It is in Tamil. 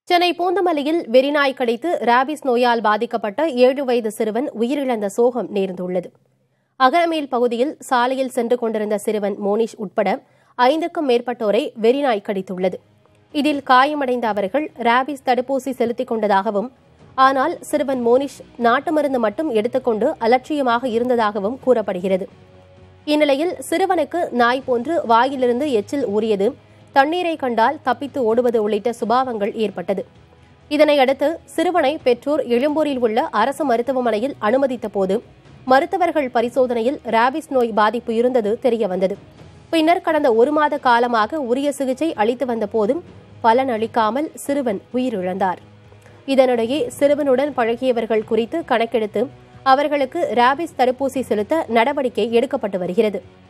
சென்னை பூந்தமல்லியில் வெறிநாய் கடித்து ராபிஸ் நோயால் பாதிக்கப்பட்ட ஏழு வயது சிறுவன் உயிரிழந்த சோகம் நேர்ந்துள்ளது அகரமேல் பகுதியில் சாலையில் சென்று கொண்டிருந்த சிறுவன் மோனிஷ் உட்பட ஐந்துக்கும் மேற்பட்டோரை வெறிநாய் கடித்துள்ளது இதில் காயமடைந்த அவர்கள் ராபிஸ் தடுப்பூசி செலுத்திக் கொண்டதாகவும் ஆனால் சிறுவன் மோனிஷ் நாட்டு மருந்து மட்டும் எடுத்துக்கொண்டு அலட்சியமாக இருந்ததாகவும் கூறப்படுகிறது இந்நிலையில் சிறுவனுக்கு நாய் போன்று வாயிலிருந்து எச்சில் ஊறியது தண்ணீரை கண்டால் தப்பித்து ஓடுவது உள்ளிட்ட சுபாவங்கள் ஏற்பட்டது இதனையடுத்து சிறுவனை பெற்றோர் எழும்பூரில் உள்ள அரசு மருத்துவமனையில் அனுமதித்த போது மருத்துவர்கள் பரிசோதனையில் ராபிஸ் நோய் பாதிப்பு இருந்தது தெரியவந்தது பின்னர் கடந்த ஒரு மாத காலமாக உரிய சிகிச்சை அளித்து வந்த போதும் பலன் அளிக்காமல் சிறுவன் உயிரிழந்தார் இதனிடையே சிறுவனுடன் பழகியவர்கள் குறித்து கணக்கெடுத்து அவர்களுக்கு ராபிஸ் தடுப்பூசி செலுத்த நடவடிக்கை எடுக்கப்பட்டு வருகிறது